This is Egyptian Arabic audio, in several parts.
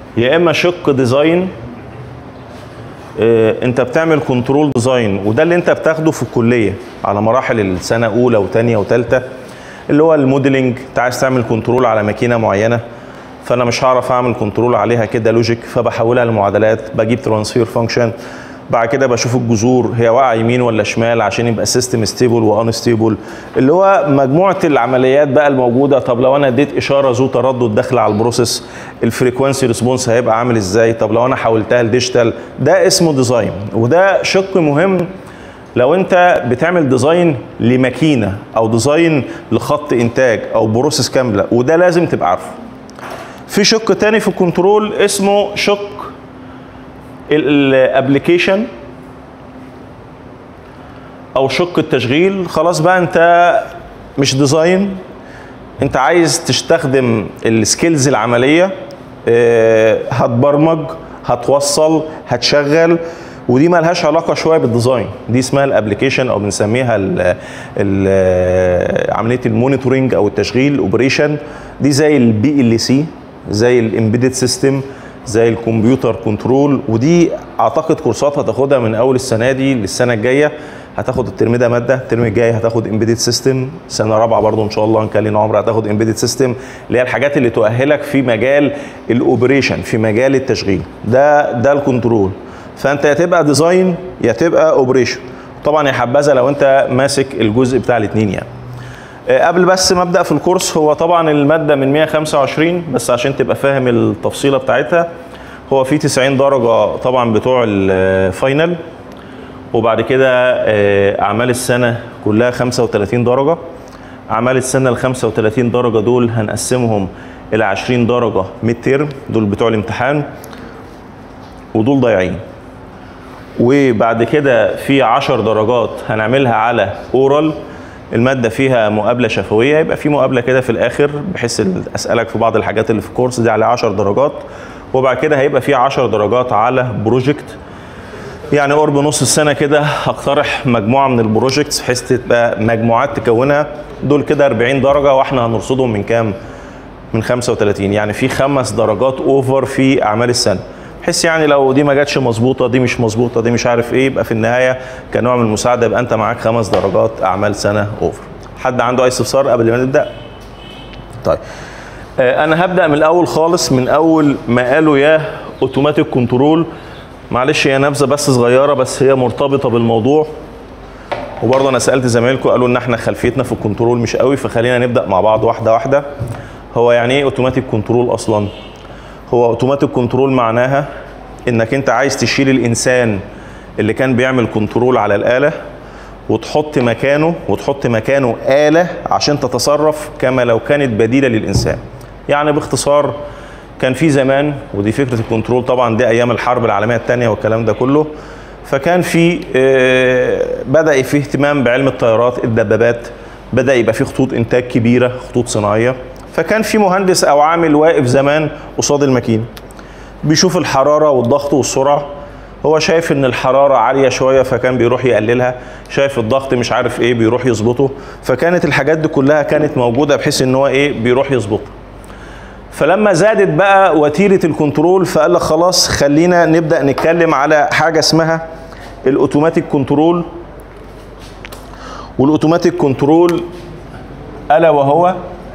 يا اما شق ديزاين آه، انت بتعمل كنترول ديزاين وده اللي انت بتاخده في الكليه على مراحل السنه اولى وثانيه وثالثه اللي هو الموديلنج انت عايز تعمل كنترول على ماكينه معينه فانا مش هعرف اعمل كنترول عليها كده لوجيك فبحولها لمعادلات بجيب ترانسفير فانكشن بعد كده بشوف الجذور هي واقعه يمين ولا شمال عشان يبقى السيستم ستيبل وان ستيبل اللي هو مجموعه العمليات بقى الموجوده طب لو انا اديت اشاره ذو تردد داخله على البروسيس الفريكوانسي ريسبونس هيبقى عامل ازاي طب لو انا حولتها لديجيتال ده اسمه ديزاين وده شق مهم لو انت بتعمل ديزاين لماكينه او ديزاين لخط انتاج او بروسيس كامله وده لازم تبقى عارفه في شق تاني في الكنترول اسمه شق الابلكيشن او شق التشغيل خلاص بقى انت مش ديزاين انت عايز تستخدم السكيلز العمليه اه، هتبرمج هتوصل هتشغل ودي مالهاش علاقه شويه بالديزاين دي اسمها الابلكيشن او بنسميها ال ال عمليه المونيتورنج او التشغيل اوبريشن دي زي البي ال سي زي الامبيدد سيستم زي الكمبيوتر كنترول ودي اعتقد كورسات هتاخدها من اول السنه دي للسنه الجايه هتاخد الترم ده ماده الترم الجاي هتاخد امبيدد سيستم سنه رابعه برضو ان شاء الله ان كان لنا عمر هتاخد امبيدد سيستم اللي هي الحاجات اللي تؤهلك في مجال الاوبريشن في مجال التشغيل ده ده الكنترول فانت يا تبقى ديزاين يا تبقى اوبريشن طبعا يا حبذا لو انت ماسك الجزء بتاع الاثنين يعني آه، قبل بس ما ابدا في الكورس هو طبعا الماده من 125 بس عشان تبقى فاهم التفصيله بتاعتها هو في 90 درجه طبعا بتوع الفاينل وبعد كده آه، اعمال السنه كلها 35 درجه اعمال السنه ال 35 درجه دول هنقسمهم الى 20 درجه ميد تيرم دول بتوع الامتحان ودول ضايعين وبعد كده في 10 درجات هنعملها على اورال الماده فيها مقابله شفويه يبقى في مقابله كده في الاخر بحيث ال- اسالك في بعض الحاجات اللي في الكورس دي على 10 درجات وبعد كده هيبقى في 10 درجات على بروجكت يعني قرب نص السنه كده هقترح مجموعه من البروجكتس بحيث تبقى مجموعات تكونها دول كده 40 درجه واحنا هنرصدهم من كام؟ من 35 يعني في خمس درجات اوفر في اعمال السنه بحيث يعني لو دي ما جاتش مظبوطه دي مش مظبوطه دي مش عارف ايه يبقى في النهايه كنوع من المساعده يبقى انت معاك خمس درجات اعمال سنه اوفر حد عنده اي استفسار قبل ما نبدا طيب آه، انا هبدا من الاول خالص من اول ما قالوا يا اوتوماتيك كنترول معلش هي نبذه بس صغيره بس هي مرتبطه بالموضوع وبرضه انا سالت زمايلكم قالوا ان احنا خلفيتنا في الكنترول مش قوي فخلينا نبدا مع بعض واحده واحده هو يعني ايه اوتوماتيك كنترول اصلا هو اوتوماتيك كنترول معناها انك انت عايز تشيل الانسان اللي كان بيعمل كنترول على الاله وتحط مكانه وتحط مكانه آلة عشان تتصرف كما لو كانت بديلة للإنسان يعني باختصار كان في زمان ودي فكرة الكنترول طبعا دي أيام الحرب العالمية الثانية والكلام ده كله فكان في آه، بدأ في اهتمام بعلم الطيارات الدبابات بدأ يبقى في خطوط إنتاج كبيرة خطوط صناعية فكان في مهندس أو عامل واقف زمان قصاد الماكينة بيشوف الحرارة والضغط والسرعة هو شايف ان الحرارة عالية شوية فكان بيروح يقللها شايف الضغط مش عارف ايه بيروح يظبطه فكانت الحاجات دي كلها كانت موجودة بحيث ان هو ايه بيروح يظبطه فلما زادت بقى وتيرة الكنترول فقال لك خلاص خلينا نبدأ نتكلم على حاجة اسمها الاوتوماتيك كنترول والاوتوماتيك كنترول الا وهو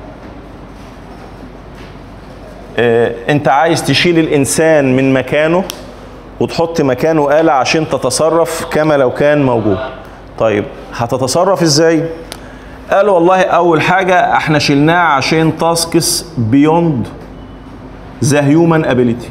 آه، انت عايز تشيل الانسان من مكانه وتحط مكانه آلة عشان تتصرف كما لو كان موجود طيب هتتصرف ازاي قال والله اول حاجة احنا شلناه عشان تاسكس بيوند ذا هيومن ابيليتي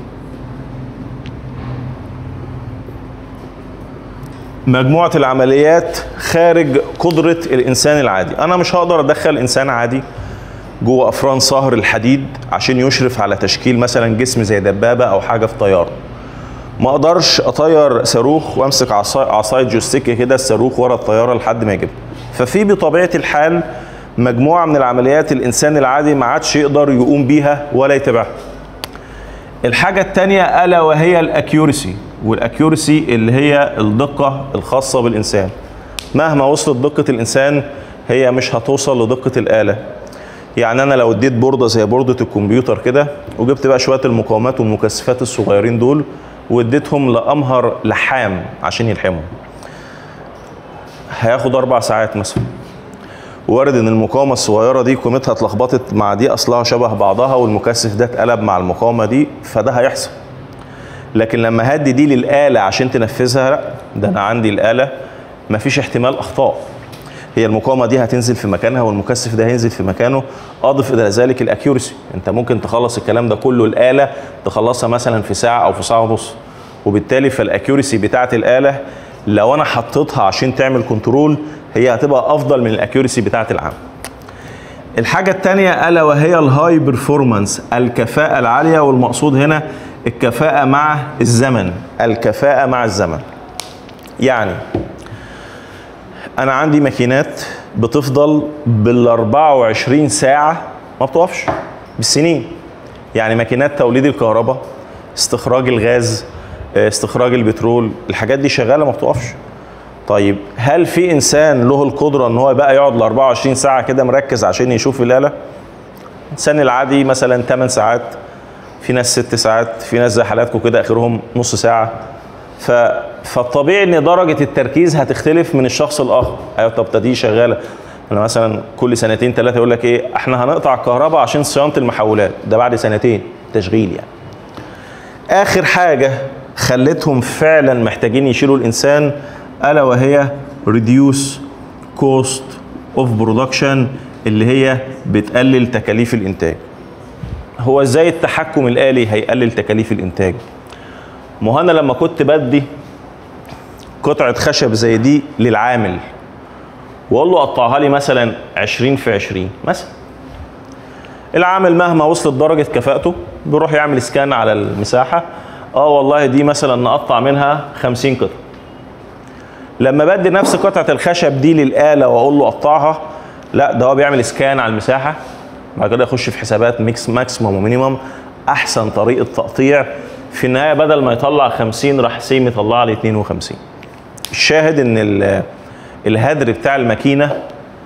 مجموعة العمليات خارج قدرة الإنسان العادي أنا مش هقدر أدخل إنسان عادي جوه أفران صهر الحديد عشان يشرف على تشكيل مثلا جسم زي دبابة أو حاجة في طيارة ما اقدرش اطير صاروخ وامسك عصايه عصايه جوستيك كده الصاروخ ورا الطياره لحد ما يجيبها ففي بطبيعه الحال مجموعه من العمليات الانسان العادي ما عادش يقدر يقوم بيها ولا يتابعها الحاجه الثانيه الا وهي الاكيورسي والاكيورسي اللي هي الدقه الخاصه بالانسان مهما وصلت دقه الانسان هي مش هتوصل لدقه الاله يعني انا لو اديت بورده زي بورده الكمبيوتر كده وجبت بقى شويه المقاومات والمكثفات الصغيرين دول واديتهم لامهر لحام عشان يلحمهم هياخد اربع ساعات مثلا وارد ان المقاومه الصغيره دي قيمتها اتلخبطت مع دي اصلها شبه بعضها والمكثف ده اتقلب مع المقاومه دي فده هيحصل لكن لما هدي دي للاله عشان تنفذها لا ده انا عندي الاله مفيش احتمال اخطاء هي المقاومه دي هتنزل في مكانها والمكثف ده هينزل في مكانه اضف الى ذلك الاكيورسي انت ممكن تخلص الكلام ده كله الاله تخلصها مثلا في ساعه او في ساعه ونص وبالتالي فالاكيورسي بتاعت الاله لو انا حطيتها عشان تعمل كنترول هي هتبقى افضل من الاكيورسي بتاعت العام الحاجة التانية ألا وهي الهاي برفورمانس الكفاءة العالية والمقصود هنا الكفاءة مع الزمن الكفاءة مع الزمن يعني أنا عندي ماكينات بتفضل بال 24 ساعة ما بتقفش بالسنين يعني ماكينات توليد الكهرباء استخراج الغاز استخراج البترول الحاجات دي شغالة ما بتقفش طيب هل في انسان له القدره ان هو بقى يقعد ل 24 ساعه كده مركز عشان يشوف الاله؟ الانسان العادي مثلا 8 ساعات في ناس 6 ساعات في ناس زي حالاتكم كده اخرهم نص ساعه ف... فالطبيعي ان درجه التركيز هتختلف من الشخص الاخر ايوه طب ده دي شغاله انا مثلا كل سنتين ثلاثه يقول لك ايه احنا هنقطع الكهرباء عشان صيانه المحولات ده بعد سنتين تشغيل يعني اخر حاجه خلتهم فعلا محتاجين يشيلوا الانسان الا وهي reduce cost of production اللي هي بتقلل تكاليف الانتاج هو ازاي التحكم الالي هيقلل تكاليف الانتاج ما هو انا لما كنت بدي قطعه خشب زي دي للعامل واقول له قطعها لي مثلا 20 في 20 مثلا العامل مهما وصلت درجه كفاءته بيروح يعمل سكان على المساحه اه والله دي مثلا نقطع منها 50 قطعه لما بدي نفس قطعه الخشب دي للاله واقول له قطعها لا ده هو بيعمل سكان على المساحه بعد كده يخش في حسابات ميكس ماكسيموم ومينيموم احسن طريقه تقطيع في النهايه بدل ما يطلع 50 راح سيم يطلع لي 52 الشاهد ان ال- الهدر بتاع الماكينه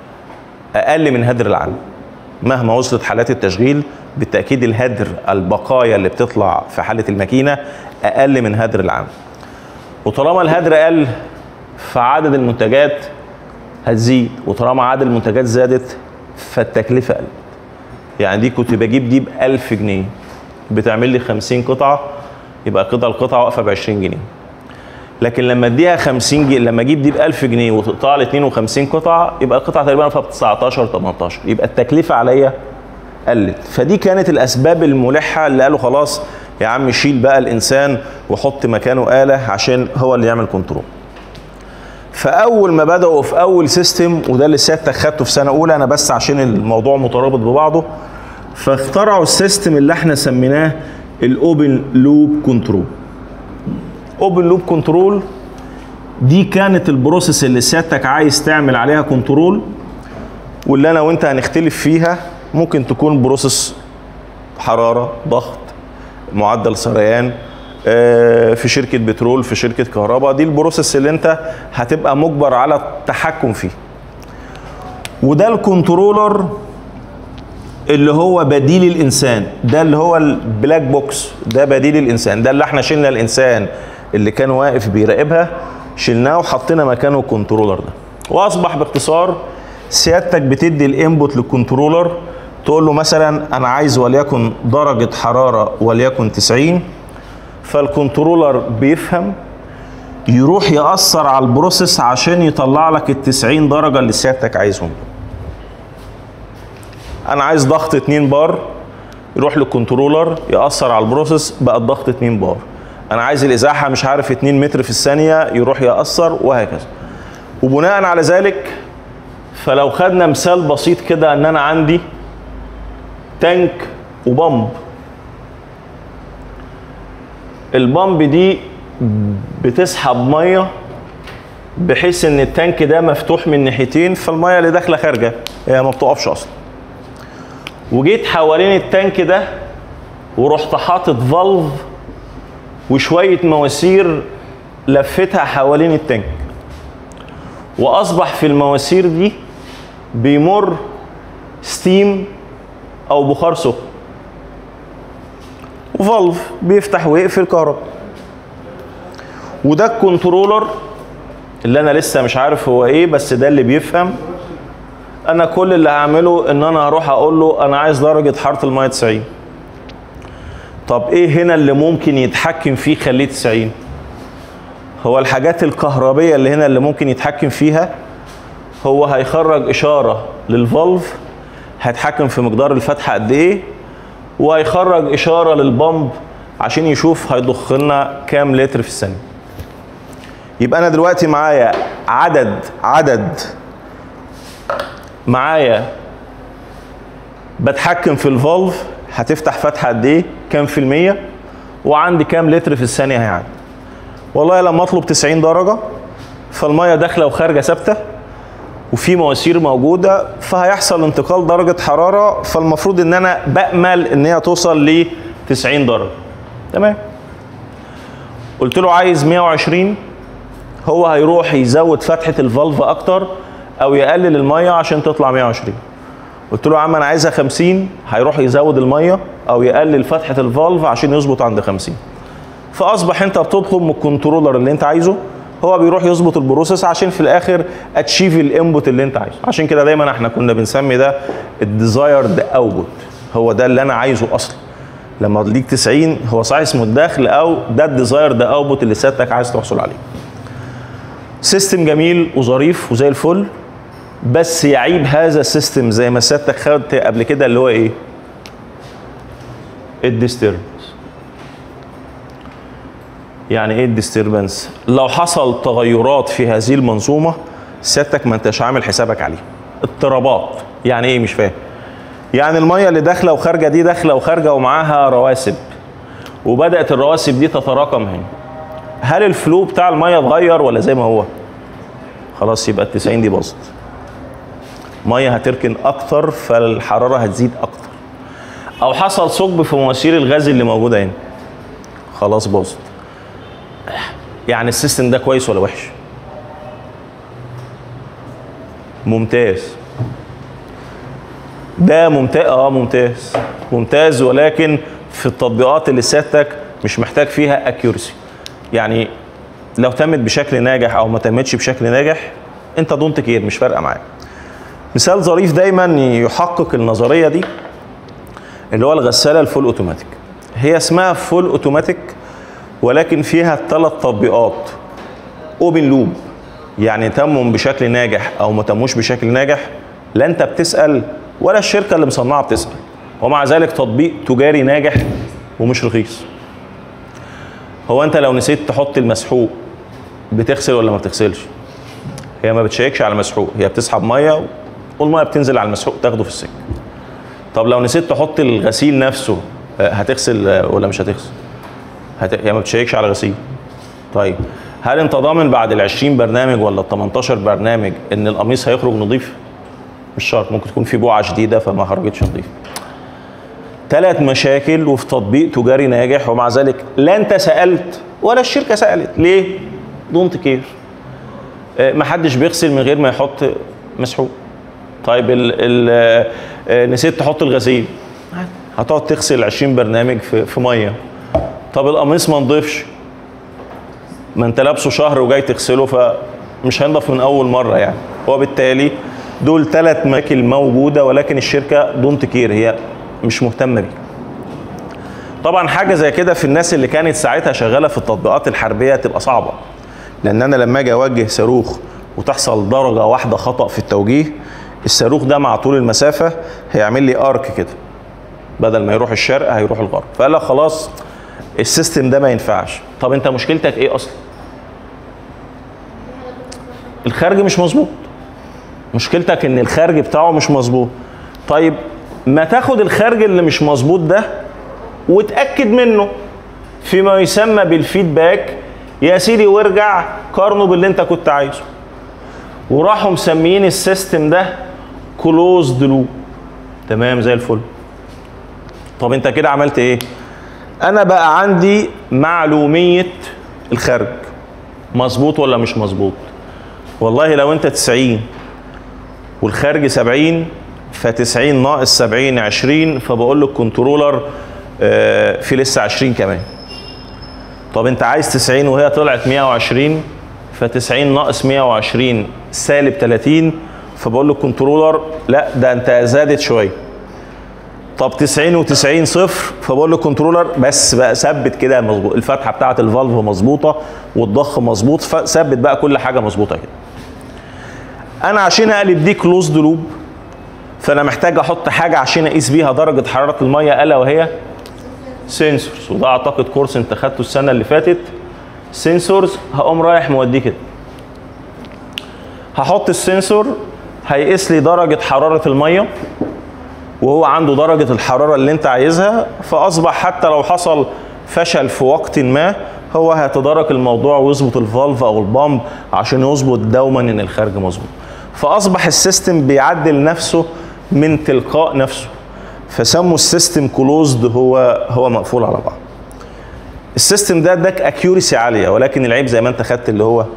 اقل من هدر العام مهما وصلت حالات التشغيل بالتاكيد الهدر البقايا اللي بتطلع في حاله الماكينه اقل من هدر العام وطالما الهدر قل فعدد المنتجات هتزيد وطالما عدد المنتجات زادت فالتكلفه قلت يعني دي كنت بجيب دي ب 1000 جنيه بتعمل لي 50 قطعه يبقى كده القطعه واقفه ب 20 جنيه لكن لما اديها 50 جنيه لما اجيب دي ب 1000 جنيه وتقطع لي 52 قطعه يبقى القطعه تقريبا واقفه ب 19 18 يبقى التكلفه عليا قلت فدي كانت الاسباب الملحه اللي قالوا خلاص يا عم شيل بقى الانسان وحط مكانه اله عشان هو اللي يعمل كنترول فاول ما بداوا في اول سيستم وده اللي سيادتك خدته في سنه اولى انا بس عشان الموضوع مترابط ببعضه فاخترعوا السيستم اللي احنا سميناه الاوبن لوب كنترول اوبن لوب كنترول دي كانت البروسيس اللي سيادتك عايز تعمل عليها كنترول واللي انا وانت هنختلف فيها ممكن تكون بروسيس حراره ضغط معدل سريان آه، في شركه بترول في شركه كهرباء دي البروسيس اللي انت هتبقى مجبر على التحكم فيه وده الكنترولر اللي هو بديل الانسان ده اللي هو البلاك بوكس ده بديل الانسان ده اللي احنا شلنا الانسان اللي كان واقف بيراقبها شلناه وحطينا مكانه الكنترولر ده واصبح باختصار سيادتك بتدي الانبوت للكنترولر تقول له مثلا انا عايز وليكن درجه حراره وليكن 90 فالكنترولر بيفهم يروح يأثر على البروسيس عشان يطلع لك ال 90 درجه اللي سيادتك عايزهم انا عايز ضغط 2 بار يروح للكنترولر ياثر على البروسيس بقى الضغط 2 بار انا عايز الازاحه مش عارف 2 متر في الثانيه يروح ياثر وهكذا وبناء على ذلك فلو خدنا مثال بسيط كده ان انا عندي تانك وبمب البمب دي بتسحب ميه بحيث ان التانك ده مفتوح من ناحيتين فالميه اللي داخله خارجه هي ما بتقفش اصلا وجيت حوالين التانك ده ورحت حاطط فالف وشويه مواسير لفتها حوالين التانك واصبح في المواسير دي بيمر ستيم او بخار سخن وفالف بيفتح ويقفل كهرباء وده الكنترولر اللي انا لسه مش عارف هو ايه بس ده اللي بيفهم انا كل اللي هعمله ان انا هروح اقول له انا عايز درجه حراره الميه 90 طب ايه هنا اللي ممكن يتحكم فيه خليه 90 هو الحاجات الكهربيه اللي هنا اللي ممكن يتحكم فيها هو هيخرج اشاره للفالف هيتحكم في مقدار الفتحه قد ايه وهيخرج اشاره للبمب عشان يشوف هيضخ لنا كام لتر في الثانيه يبقى انا دلوقتي معايا عدد عدد معايا بتحكم في الفالف هتفتح فتحه قد ايه كام في الميه وعندي كام لتر في الثانيه هيعدي والله لما اطلب 90 درجه فالميه داخله وخارجه ثابته وفي مواسير موجوده فهيحصل انتقال درجه حراره فالمفروض ان انا بامل ان هي توصل ل 90 درجه تمام قلت له عايز 120 هو هيروح يزود فتحه الفالف اكتر او يقلل الميه عشان تطلع 120 قلت له يا عم انا عايزها 50 هيروح يزود الميه او يقلل فتحه الفالف عشان يظبط عند 50 فاصبح انت بتطلب من الكنترولر اللي انت عايزه هو بيروح يظبط البروسيس عشان في الاخر اتشيف الانبوت اللي انت عايزه عشان كده دايما احنا كنا بنسمي ده الديزايرد اوتبوت هو ده اللي انا عايزه اصلا لما ليك 90 هو صحيح اسمه الدخل او ده الديزايرد اوتبوت اللي سيادتك عايز تحصل عليه سيستم جميل وظريف وزي الفل بس يعيب هذا السيستم زي ما سيادتك خدت قبل كده اللي هو ايه؟ الديستربنس يعني ايه الديستربنس؟ لو حصل تغيرات في هذه المنظومه سيادتك ما انتش عامل حسابك عليه اضطرابات يعني ايه مش فاهم يعني الميه اللي داخله وخارجه دي داخله وخارجه ومعاها رواسب وبدات الرواسب دي تتراكم هنا هل الفلو بتاع الميه اتغير ولا زي ما هو خلاص يبقى ال 90 دي باظت ميه هتركن اكتر فالحراره هتزيد اكتر او حصل ثقب في مواسير الغاز اللي موجوده هنا خلاص باظت يعني السيستم ده كويس ولا وحش ممتاز ده ممتاز اه ممتاز ممتاز ولكن في التطبيقات اللي سيادتك مش محتاج فيها اكيورسي يعني لو تمت بشكل ناجح او ما تمتش بشكل ناجح انت دونت كير مش فارقه معاك مثال ظريف دايما يحقق النظريه دي اللي هو الغساله الفول اوتوماتيك هي اسمها فول اوتوماتيك ولكن فيها ثلاث تطبيقات اوبن لوب يعني تموا بشكل ناجح او ما تموش بشكل ناجح لا انت بتسال ولا الشركه اللي مصنعه بتسال ومع ذلك تطبيق تجاري ناجح ومش رخيص هو انت لو نسيت تحط المسحوق بتغسل ولا ما بتغسلش هي ما بتشيكش على المسحوق هي بتسحب ميه والميه بتنزل على المسحوق تاخده في السكه طب لو نسيت تحط الغسيل نفسه هتغسل ولا مش هتغسل هت... هي ما بتشيكش على الغسيل طيب هل انت ضامن بعد ال 20 برنامج ولا ال 18 برنامج ان القميص هيخرج نظيف مش شرط ممكن تكون في بقعه شديده فما خرجتش نظيف ثلاث مشاكل وفي تطبيق تجاري ناجح ومع ذلك لا انت سالت ولا الشركه سالت ليه دونت كير ما حدش بيغسل من غير ما يحط مسحوق طيب ال ال نسيت تحط الغسيل هتقعد تغسل 20 برنامج في, في ميه طب القميص ما نضيفش ما انت لابسه شهر وجاي تغسله فمش هينضف من اول مره يعني وبالتالي دول ثلاث مشاكل موجوده ولكن الشركه دونت كير هي مش مهتمه بيه طبعا حاجه زي كده في الناس اللي كانت ساعتها شغاله في التطبيقات الحربيه تبقى صعبه لان انا لما اجي اوجه صاروخ وتحصل درجه واحده خطا في التوجيه الصاروخ ده مع طول المسافه هيعمل لي ارك كده بدل ما يروح الشرق هيروح الغرب فقال لك خلاص السيستم ده ما ينفعش طب انت مشكلتك ايه اصلا الخارج مش مظبوط مشكلتك ان الخارج بتاعه مش مظبوط طيب ما تاخد الخارج اللي مش مظبوط ده وتاكد منه فيما يسمى بالفيدباك يا سيدي وارجع قارنه باللي انت كنت عايزه وراحوا مسميين السيستم ده كلوزد لوب تمام زي الفل طب انت كده عملت ايه انا بقى عندي معلوميه الخارج مظبوط ولا مش مظبوط والله لو انت 90 والخارج 70 ف 90 ناقص 70 20 فبقول للكنترولر آه، في لسه 20 كمان طب انت عايز 90 وهي طلعت 120 ف 90 ناقص 120 سالب 30 فبقول للكنترولر لا ده انت زادت شويه طب 90 و90 صفر فبقول للكنترولر بس بقى ثبت كده مظبوط الفتحه بتاعه الفالف مظبوطه والضخ مظبوط فثبت بقى كل حاجه مظبوطه كده انا عشان اقلب دي كلوزد لوب فانا محتاج احط حاجه عشان اقيس بيها درجه حراره الميه الا وهي سنسورز وده اعتقد كورس انت خدته السنه اللي فاتت سنسورز هقوم رايح موديه كده هحط السنسور هيقيس لي درجه حراره الميه وهو عنده درجه الحراره اللي انت عايزها فاصبح حتى لو حصل فشل في وقت ما هو هيتدارك الموضوع ويظبط الفالف او البامب عشان يظبط دوما ان الخارج مظبوط فاصبح السيستم بيعدل نفسه من تلقاء نفسه فسموا السيستم كلوزد هو هو مقفول على بعض السيستم ده اداك اكيوريسي عاليه ولكن العيب زي ما انت خدت اللي هو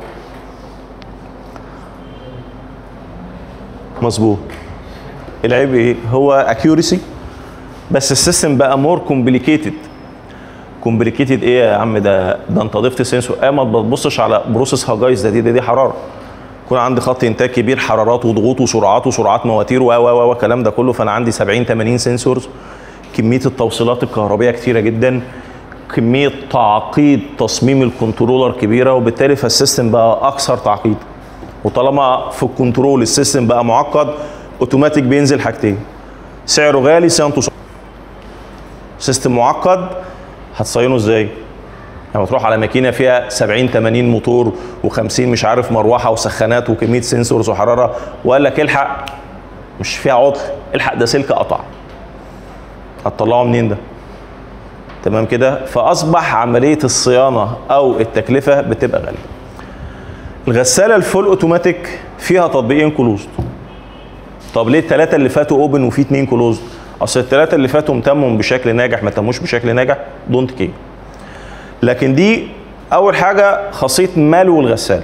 مظبوط العيب ايه هو اكيوريسي بس السيستم بقى مور كومبليكيتد كومبليكيتد ايه يا عم ده ده انت ضفت سنسور اه ما تبصش على بروسيس هجايز ده دي, دي دي حراره يكون عندي خط انتاج كبير حرارات وضغوط وسرعات وسرعات مواتير و و و الكلام ده كله فانا عندي 70 80 سنسورز كميه التوصيلات الكهربائيه كتيره جدا كميه تعقيد تصميم الكنترولر كبيره وبالتالي فالسيستم بقى اكثر تعقيد وطالما في الكنترول السيستم بقى معقد اوتوماتيك بينزل حاجتين سعره غالي صيانته صعبة. سيستم معقد هتصينه ازاي؟ لما تروح على ماكينه فيها 70 80 موتور و50 مش عارف مروحه وسخانات وكميه سنسورز وحراره وقال لك الحق مش فيها عطل الحق ده سلك قطع هتطلعه منين ده؟ تمام كده فاصبح عمليه الصيانه او التكلفه بتبقى غاليه. الغساله الفول اوتوماتيك فيها تطبيقين كلوزد. طب ليه الثلاثه اللي فاتوا اوبن وفي اثنين كلوزد؟ اصل الثلاثه اللي فاتوا تموا بشكل ناجح ما تموش بشكل ناجح دونت كير. لكن دي اول حاجه خاصيه مالو الغساله.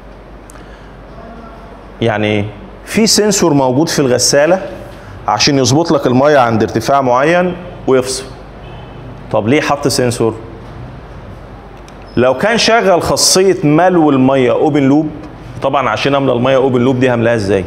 يعني ايه؟ في سنسور موجود في الغساله عشان يظبط لك الميه عند ارتفاع معين ويفصل. طب ليه حط سنسور؟ لو كان شغل خاصيه ملو الميه اوبن لوب طبعا عشان املى الميه اوبن لوب دي هملاها ازاي؟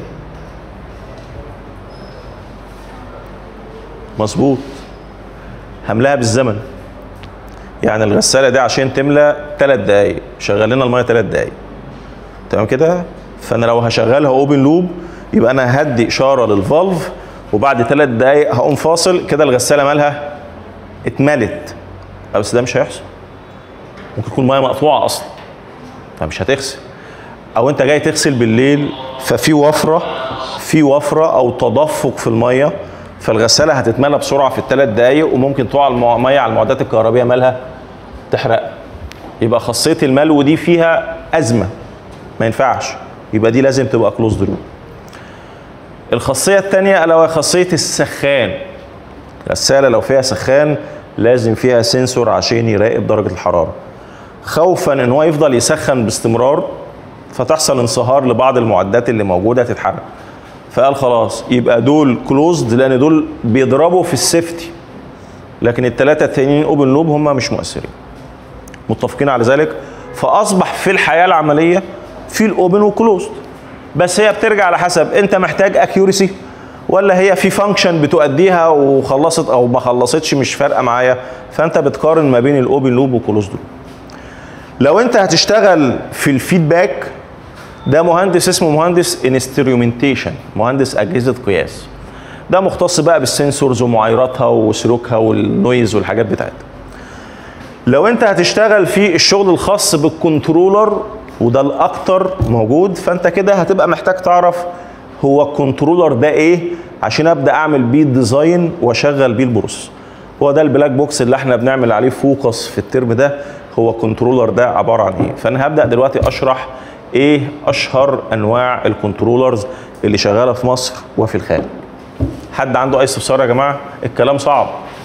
مظبوط هملاها بالزمن يعني الغساله دي عشان تملى ثلاث دقايق شغل لنا الميه ثلاث دقايق تمام كده فانا لو هشغلها اوبن لوب يبقى انا هدي اشاره للفالف وبعد ثلاث دقايق هقوم فاصل كده الغساله مالها اتملت لا بس ده مش هيحصل ممكن تكون ميه مقطوعه اصلا فمش هتغسل او انت جاي تغسل بالليل ففي وفره في وفره او تدفق في الميه فالغساله هتتملى بسرعه في الثلاث دقايق وممكن تقع الميه على المعدات الكهربائيه مالها تحرق يبقى خاصيه الملو دي فيها ازمه ما ينفعش يبقى دي لازم تبقى كلوزد لوب الخاصيه الثانيه الا وهي خاصيه السخان غساله لو فيها سخان لازم فيها سنسور عشان يراقب درجه الحراره خوفا ان هو يفضل يسخن باستمرار فتحصل انصهار لبعض المعدات اللي موجوده تتحرق فقال خلاص يبقى دول كلوزد لان دول بيضربوا في السيفتي لكن الثلاثه التانيين اوبن لوب هم مش مؤثرين متفقين على ذلك فاصبح في الحياه العمليه في الاوبن وكلوزد بس هي بترجع على حسب انت محتاج اكيوريسي ولا هي في فانكشن بتؤديها وخلصت او ما خلصتش مش فارقه معايا فانت بتقارن ما بين الاوبن لوب وكلوزد لوب لو انت هتشتغل في الفيدباك ده مهندس اسمه مهندس انسترومنتيشن مهندس اجهزه قياس ده مختص بقى بالسنسورز ومعايراتها وسلوكها والنويز والحاجات بتاعتها لو انت هتشتغل في الشغل الخاص بالكنترولر وده الاكتر موجود فانت كده هتبقى محتاج تعرف هو الكنترولر ده ايه عشان ابدا اعمل بيه الديزاين واشغل بيه البروسيس هو ده البلاك بوكس اللي احنا بنعمل عليه فوكس في الترم ده هو الكنترولر ده عباره عن ايه فانا هبدا دلوقتي اشرح ايه اشهر انواع الكنترولرز اللي شغاله في مصر وفي الخارج حد عنده اي استفسار يا جماعه الكلام صعب